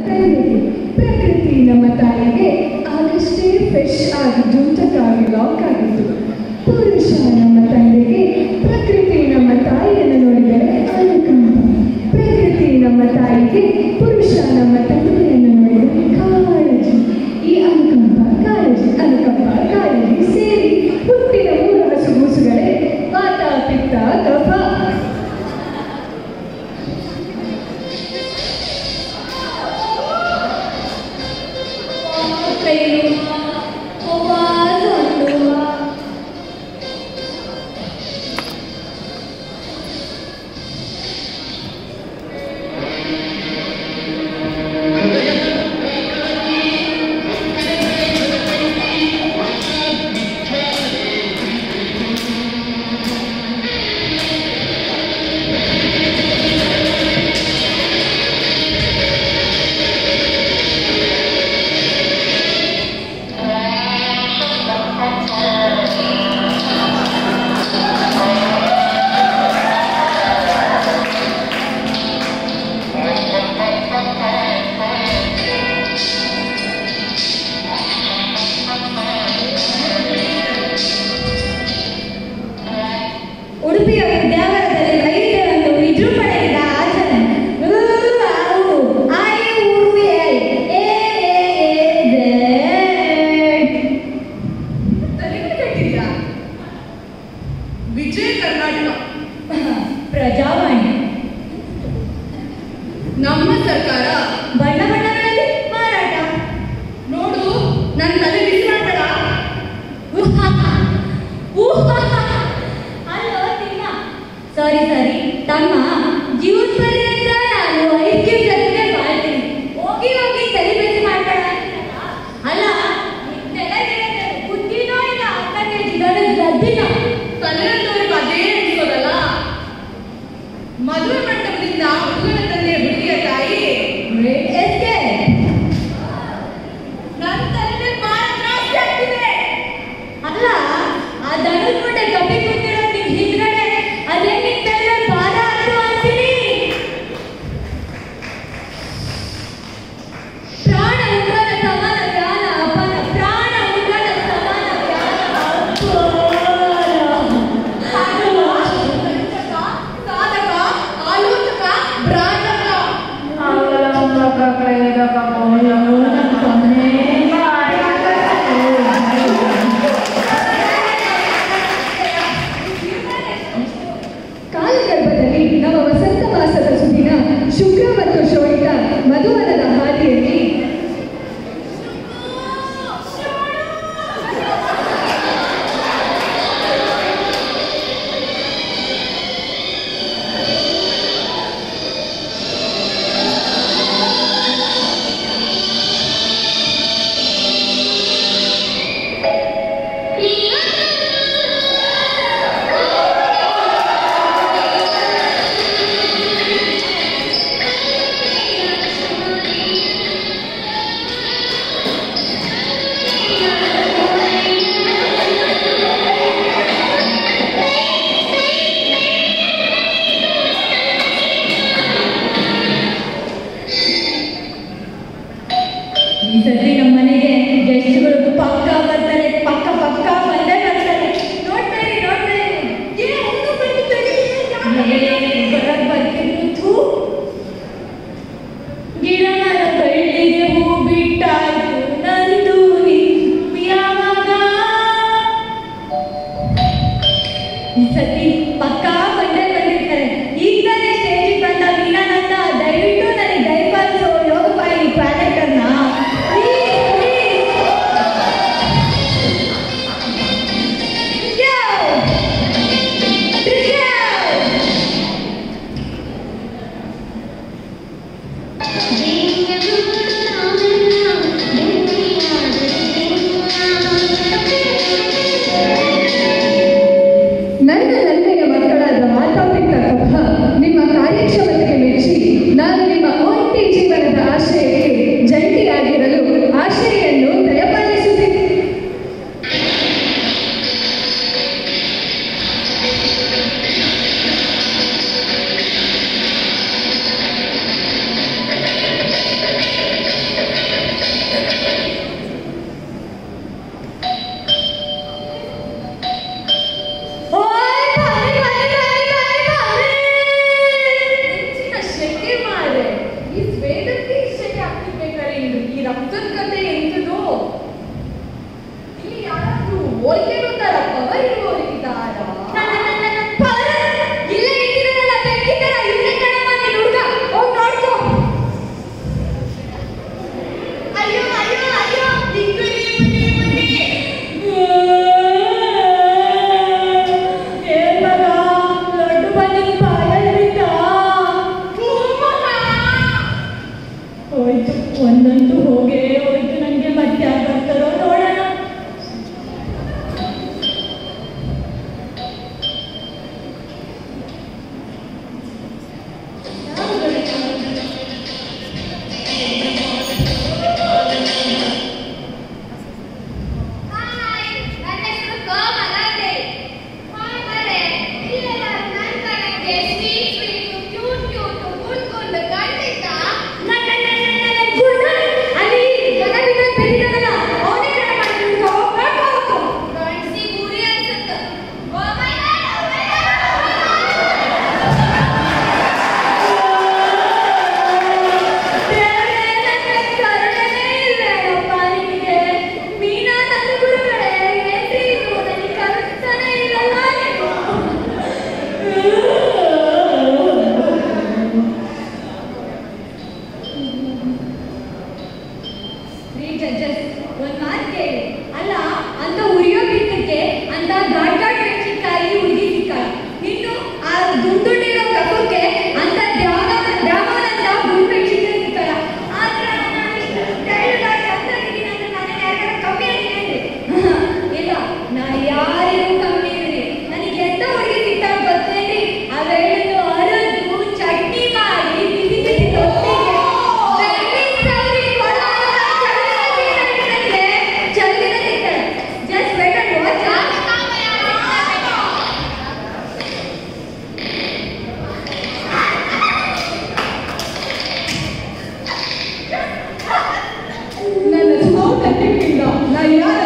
ತಂದೆಗೆ ಪ್ರಕೃತಿ ನಮ್ಮ ತಾಯಿಗೆ ಆಗಷ್ಟೇ ಫ್ರೆಶ್ ಆಗಿ ಜೂಟಕ್ಕಾಗಿ ಲಾಕ್ ಆಗಿತ್ತು ಪುರುಷ ನಮ್ಮ ತಂದೆಗೆ ಪ್ರಕೃತಿ ನಮ್ಮ ತಾಯಿಯನ್ನು ನೋಡಿದರೆ ಅನುಕಂಪ ಪ್ರಕೃತಿ ನಮ್ಮ ತಾಯಿಗೆ ಪುರುಷ ನಮ್ಮ ತಂದೆಯನ್ನು ನೋಡಿದರೆ ಕಾಳಜಿ ಈ ಅನುಕಂಪ ಕಾಳಜಿ ಅನುಕಂಪ ಕಾಳಜಿ ಸೇರಿ ಹುಟ್ಟಿನ ಮೂರು ಹಸುಗೂಸುಗಳೇ ವಾತ ಪಿತ್ತ ಕಫ ಉಡುಪಿಯ ಉದ್ಯಾವರದಲ್ಲಿ ವೈವಿಧ್ಯವನ್ನು ವಿಜೃಂಭಣೆಯಿಂದ ಆಚರಣೆ ಊ, ಆವು, ಐ, ಊ, ಎ, ಎ, ಎ, ಎ, ಝೆಡ್. ವಿಜಯ ಕರ್ನಾಟಕ ಪ್ರಜಾವಾಣಿ ನಮ್ಮ ಸರ್ಕಾರ ಬಣ್ಣ ಬಣ್ಣಗಳಲ್ಲಿ ಮಾರಾಟ ನೋಡು ನನ್ನ ತಲೆ ಬಿಸಿ ಮಾಡ್ಬೇಡ ಅಲ್ಲೋ ತಿಮ್ಮ ಸಾರಿ ಸಾರಿ ತಮ್ಮ ಜ್ಯೂಸ್ ಪರ್ಯಂತ ನಾನು ಐಸ್ ಕ್ಯೂಬ್ ಜೊತೆ ಮಾಡ್ತೀನಿ ಹೋಗಿ ಹೋಗಿ ತಲೆ ಬಿಸಿ ಮಾಡ್ಬೇಡ ಅಂತೀರಲ್ಲ? ಅಲ್ಲ ನೆಲಗೆರೆದ ಬುದ್ಧಿನೋ ಇಲ್ಲ ಅರ್ಧ ಕೆಜಿ ದೊಡ್ಡ ಗದ್ದಿನೋ ಕಲಿಯಂತವ್ರಿಗೆ ಅದೇ ಅನ್ಸೋದಲ್ಲ ಮದುವೆ ಮಂಟಪದಿಂದ ಹುಡುಗನ ತಂದೆ ಹುಡುಗಿಯ ತಾಯಿ ಗ್ರೇಟ್ ಎಸ್ಕೇಪ್ ನನ್ನ ತಲೆ ಭಾಳ ಜಾಸ್ತಿ ಆಗ್ತಿದೆ ಅಲ್ಲ ಆ ದನದ ಮುಂದೆ ಕಪ್ಪಿ ಕೂತಿರೋ ನಿಮ್ ಹಿಂದ್ಗಡೆ ಅದೇ ನಿನ್ ತಲೆ ಭಾರ ಆಯ್ತು ಅಂತೀನಿ ಪ್ರಾಣ ಉಗ್ರನ ಸಮಾನ ಜ್ಞಾನ ಅಪನ ಪ್ರಾಣ ಉಗ್ರನ ಸಮಾನ ಜ್ಞಾನ ಸಾಧಕ ಸಾಧಕ ಆಲೋಚಕ ಭ್ರಾಂತಕ ಕಾಲಗರ್ಭದಲ್ಲಿ ನಮ್ಮ ವಸಂತ ಮಾಸದ ಸುದಿನ ಶುಕ್ರ ಮತ್ತು ಶೋಣಿತ ಮಧುವನದ ಹಾದಿಯಲ್ಲಿ ಈ ಸತಿ ನಮ್ಮ ಮನೆಗೆ ಗೆಸ್ಟ್ಗಳು ಪಕ್ಕ ಬರ್ತಾರೆ ಪಕ್ಕ ಪಕ್ಕ ಬಂದೇ ಬರ್ತಾರೆ ನೋಡ್ತಾ ಇರಿ ನೋಡ್ತಾ ಇರಿ ಏ, ಅವ್ನು ಬಂದಿದ್ದಾನೆ. ಏ, ಬರಕ್ ಬರ್ತಿದ್ರು, ಥು. ಗಿಡ ಮರ ಬಳ್ಳಿಗೆ ಹೂ ಬಿಟ್ಟಾಯ್ತು ನಂದು ನಿಂತು ಯಾವಾಗ ಈ ಸತಿ ಪಕ್ಕಾ ಬಂದೇ ಬಂದಿರ್ತಾರೆ ಈಗ ತಾನೇ ಸ್ಟೇಜಿಗೆ ಬಂದ ಮೀನಾನಂದ ದಯವಿಟ್ಟು ನನಗೆ ದಯಪಾಲಿಸೋ ಯೋಗಪಾಯಿ ಪ್ಯಾಲೆಟರ್ನ ನನ್ನ ನನ್ನೆ ರಕ್ತದ ಕತೆ ಎಂತದು ಇಲ್ಲಿ ಯಾರಾದ್ರೂ ಓಲ್ಕೆನೂ ತರ ಪವರ್ ಇರುವವರಿದ್ದಾರಾ ಇಲ್ಲೇ ಇಟ್ಟಿರಲ್ಲ ಬೆಂಕಿ ತರ ಇಲ್ಲೇ ಕಣಮ್ಮ ನೀನ್ ಹುಡ್ಗ ಹೋಗ್ ನೋಡ್ಕೋ ಅಯ್ಯೋ ಅಯ್ಯೋ ಅಯ್ಯೋ ಹಿಂಗೆ ಬನ್ನಿ ಬನ್ನಿ ಏನ್ ಮಗ ಲಡ್ಡು ಬಂದು ಬಾಯಲ್ಲಿ ಬಿಟ್ಟ ಹೋಯ್ತು ಒಂದಂತೂ ಹೋಗೇ ಹೋಯ್ತು ನನಗೆ ಮತ್ತೆ ಯಾರು ಬರ್ತಾರೋ ನೋಡೋಣ ಹಾಯ್ ನನ್ನ ಹೆಸರು ಕೋಮಲಾದೆ ಹಾಯ್ ಮರೆ ಇಲ್ಲೆಲ್ಲ ನನ್ನ ಕಣಕ್ಕೆ sweet sweet cute cute good good ಕಂಡಿದ್ದ ನನ್ನ ನನ್ನ ನನ್ನ ಗುಂಡ ಅಲ್ಲಿ ಜನ ಬಿದ್ದ ಬೆಳಿತಾನಲ್ಲ ಅವನೇ ಕಣ ಮಾಡ್ಕೊಂಡು ನೋಡ್ಕೋ ಹೋಗು. ಗಂಡ್ಸಿ ಗುರಿ ಅನ್ಸುತ್ತ ಓ ಮೈ ದೇವ್ರೇ, ನನಗೆ ಕರುಣೆನೇ ಇಲ್ವೇನಪ್ಪ ನಿನಗೆ? ಮೀನಾ ನನ್ನ ಗುರುಗಳೇ, ಏನ್ರಿ ಇದು? ನನಗೆ ಕರುಣಿಸ್ತಾನೇ ಇಲ್ಲಲ್ಲ ನೀವು? ರೀ ಜಡ್ಜಸ್ ಒಂದ್ ಮಾತು ಕೇಳಿ ಅಲ್ಲ ಅಂತ ಉರಿಯೋ ಬಿತ್ತಕ್ಕೆ ಅಂತ ಘಾಟ್ ಘಾಟ್ ಮೆಣಸಿನ್ಕಾಯಿ ಹುಡುಗಿ ಸಿಕ್ಕಾಳ ಇನ್ನು ಆ ದುಡ್ಡಿರೋ ಕಪ್ಪಕ್ಕೆ ಅಂತ ದ್ಯಾಮ ದ್ಯಾಮನಂತ ಗುಂಡು ಮೆಣಸಿನ್ಕಾಯಿ ಸಿಕ್ಕಲ್ಲ ಆದ್ರೆ ನಾನು ಇಷ್ಟು ತೆಳ್ಳಗಾಗಿ ಚಂದಾಗಿದ್ದೀನಿ ಅಂದ್ರೆ ನಾನು ಯಾರಿಗಾರ ಕಮ್ಮಿ ಆಗಿದ್ದೀನಿ ಇಲ್ಲ ನಾ ಯಾರಿಗೂ ಕಮ್ಮಿ ಇದ್ದೀನಿ ನನಗೆ ಎಂತ ಹುಡುಗಿ ಸಿಕ್ತಾಳ ಗೊತ್ತೇನ್ರಿ ಅವೆರಡು ಅರದು ಚಟ್ನಿ ಮಾಡಿ ಬಿಸಿ ಬಿಸಿ ರೊಟ್ಟಿಗೆ ಬೆಳ್ಳಿ ಸೌರಿ ಕೊಡೋಲ್ಲ, ಚಳಿಗಾಲ ಚಳಿಗಾಲ ಸಿಗ್ತಾಳೆ ಜಸ್ಟ್ ವೇಟ್ ಅಂಡ್ ವಾಚ್ ನನ್ನ ಸ್ಮೌತ್ ಅಟ್ಯಾಕಿಂದ ನಾ ಯಾರ